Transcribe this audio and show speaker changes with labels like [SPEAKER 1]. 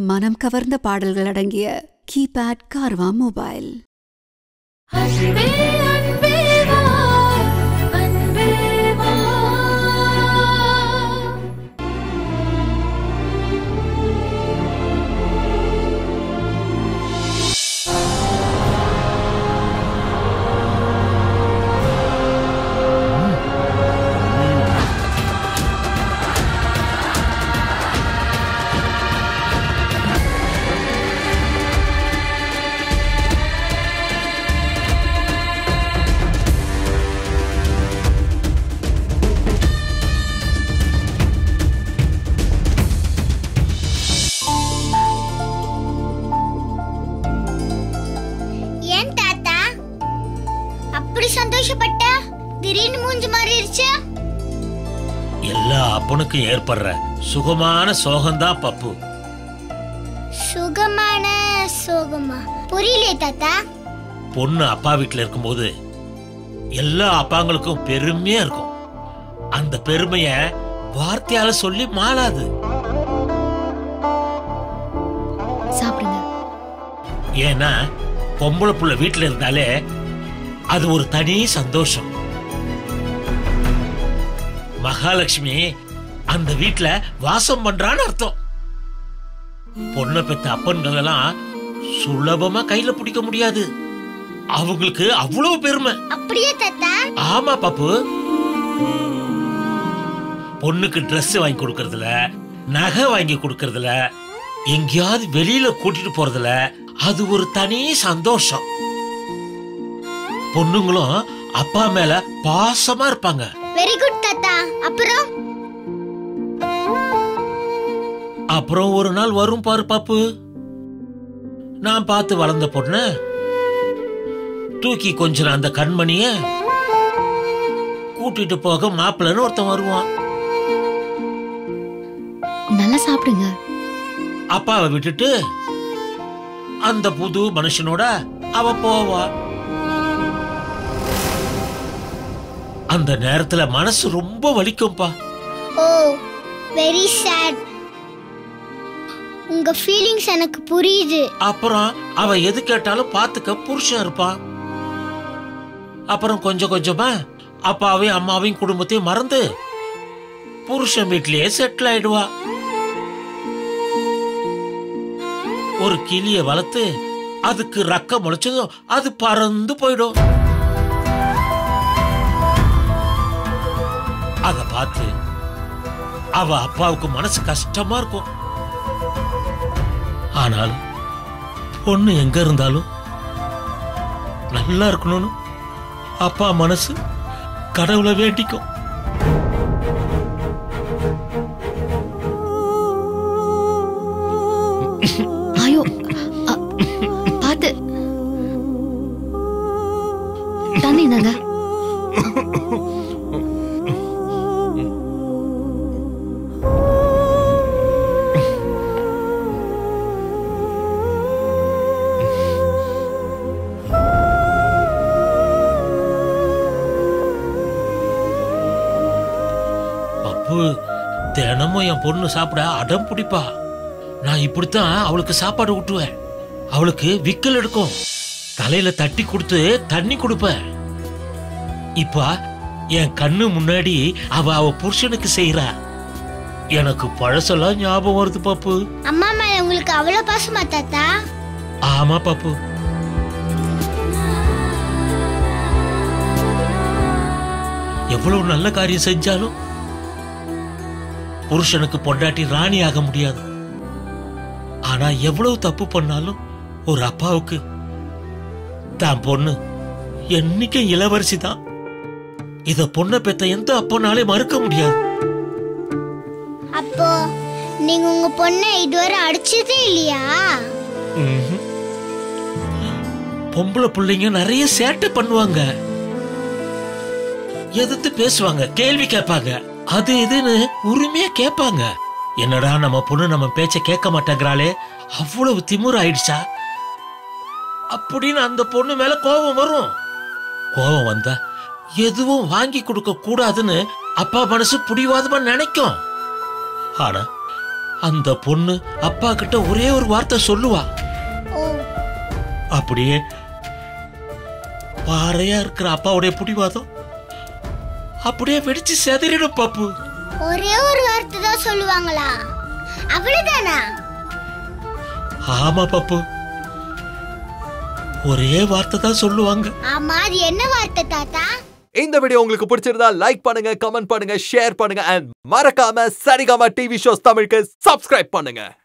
[SPEAKER 1] மனம் கவர்ந்த பாடல்கள் அடங்கிய கீபேட் கார்வா மொபைல்
[SPEAKER 2] அன்பே அன்பே வா அன்பே வா
[SPEAKER 3] ஏன் தாத்தா அப்படி சந்தோஷப்பட்ட திடீர்னு மூஞ்சி மாறிடுச்சு
[SPEAKER 4] எல்லா அப்பனுக்கும் ஏற்படுற சுகமான சோகம்தான் பப்பு
[SPEAKER 3] சுகமான சோகமா புரியலையே தாத்தா
[SPEAKER 4] பொண்ணு அப்பா வீட்டுல இருக்கும்போது எல்லா அப்பாங்களுக்கும் பெருமையா இருக்கும் அந்த பெருமைய வார்த்தையால சொல்லி மாளாது
[SPEAKER 2] சாப்பிடுங்க
[SPEAKER 4] ஏன்னா பொம்பளை புள்ள வீட்டுல இருந்தாலே அது ஒரு தனி சந்தோஷம் மகாலட்சுமி அந்த வீட்டுல வாசம் பண்றான்னு அர்த்தம் பொண்ணை பெத்த அப்பன்கள் எல்லாம் சுலபமா கையில பிடிக்க முடியாது அவங்களுக்கு அவ்வளவு பெருமை
[SPEAKER 3] அப்படியே தாத்தா
[SPEAKER 4] ஆமா பாப்பு பொண்ணுக்கு Dress வாங்கி கொடுக்கறதுல நகை வாங்கி கொடுக்கறதுல எங்கேயாவது வெளியில கூட்டிட்டு போறதுல அது ஒரு தனி சந்தோஷம் பொண்ணுங்களும் அப்பா மேல பாசமா இருப்பாங்க
[SPEAKER 3] வெரி குட் தாத்தா அப்புறம்
[SPEAKER 4] அப்புறம் ஒரு நாள் வரும் பாரு பாப்பு நான் பார்த்து வளர்ந்த பொண்ண தூக்கி கொஞ்சம் அந்த கண்மணிய கூட்டிட்டு போக மாப்பிள்ளன்னு ஒருத்தன் வருவான்
[SPEAKER 2] நல்லா சாப்பிடுங்க
[SPEAKER 4] அப்பாவை விட்டுட்டு அந்த புது மனுஷனோட அவ போவா அந்த நேரத்துல மனசு ரொம்ப வலிக்கும்பா
[SPEAKER 3] ஓ வெரி சேட் உங்க ஃபீலிங்ஸ் எனக்கு புரியுது
[SPEAKER 4] அப்புறம் அவ எது கேட்டாலும் பாத்துக்க புருஷன் இருப்பான் அப்புறம் கொஞ்சம் கொஞ்சமா அப்பாவையும் அம்மாவையும் குடும்பத்தையும் மறந்து புருஷன் வீட்லயே செட்டில் ஆயிடுவா ஒரு கிளிய வளர்த்து அதுக்கு ரக்க முளைச்சதும் அது பறந்து போயிடும் அத பார்த்து அவ அப்பாவுக்கு மனசு கஷ்டமா இருக்கும் ஆனாலும் பொண்ணு எங்க இருந்தாலும் நல்லா இருக்கணும்னு அப்பா மனசு கடவுளை வேண்டிக்கும்
[SPEAKER 2] ஐயோ அ, பாத்து தண்ணி நாங்க
[SPEAKER 4] பப்பு தினமும் என் பொண்ணு சாப்பிட அடம் பிடிப்பா நான் இப்படித்தான் அவளுக்கு சாப்பாடு ஊட்டுவேன் அவளுக்கு விக்கல் எடுக்கும் தலையில தட்டி கொடுத்து தண்ணி கொடுப்பேன் இப்ப என் கண்ணு முன்னாடி அவ அவ புருஷனுக்கு செய்யறா எனக்கு பழசெல்லாம் ஞாபகம் வருது பாப்பு
[SPEAKER 3] அம்மா மேல உங்களுக்கு அவ்வளவு பாசமா தாத்தா
[SPEAKER 4] ஆமா பாப்பு எவ்வளவு நல்ல காரியம் செஞ்சாலும் புருஷனுக்கு பொண்டாட்டி ராணி ஆக முடியாது ஆனா எவ்வளவு தப்பு பண்ணாலும் ஒரு அப்பாவுக்கு தான் பொண்ணு என்னைக்கும் இளவரசி தான் இத பொண்ணை பெத்த எந்த அப்பனாலே மறுக்க முடியாது
[SPEAKER 3] அப்போ நீங்க உங்க பொண்ணை இதுவரை அடிச்சதே இல்லையா
[SPEAKER 4] ம்ஹும். பொம்பளை பிள்ளைங்க நிறைய சேட்டை பண்ணுவாங்க எதிர்த்து பேசுவாங்க கேள்வி கேட்பாங்க அது இதுன்னு உரிமையா கேட்பாங்க என்னடா நம்ம பொண்ணு நம்ம பேச்ச கேட்க மாட்டேங்கிறாளே அவ்வளவு திமிரு ஆயிடுச்சா அப்படின்னு அந்த பொண்ணு மேல கோபம் வரும் கோபம் வந்தா எதுவும் வாங்கி கொடுக்க கூடாதுன்னு அப்பா மனசு புடிவாதமா நினைக்கும் ஆனா அந்த பொண்ணு அப்பா கிட்ட ஒரே ஒரு வார்த்தை சொல்லுவா
[SPEAKER 3] ஓ
[SPEAKER 4] அப்படியே பாறையா இருக்கிற அப்பாவுடைய பிடிவாதம் அப்படியே வெடிச்சு செதறிடும் பப்பு
[SPEAKER 3] ஒரே ஒரு வார்த்தை தான் சொல்லுவாங்களா அவ்வளவுதானா
[SPEAKER 4] ஆமா பப்பு ஒரே வார்த்தை தான் சொல்லுவாங்க
[SPEAKER 3] ஆமா அது என்ன வார்த்தை தாத்தா
[SPEAKER 5] இந்த வீடியோ உங்களுக்கு பிடிச்சிருந்தா லைக் பண்ணுங்க கமெண்ட் பண்ணுங்க ஷேர் பண்ணுங்க அண்ட் மறக்காம சரிகமா டிவி ஷோஸ் தமிழுக்கு சப்ஸ்கிரைப் பண்ணுங்க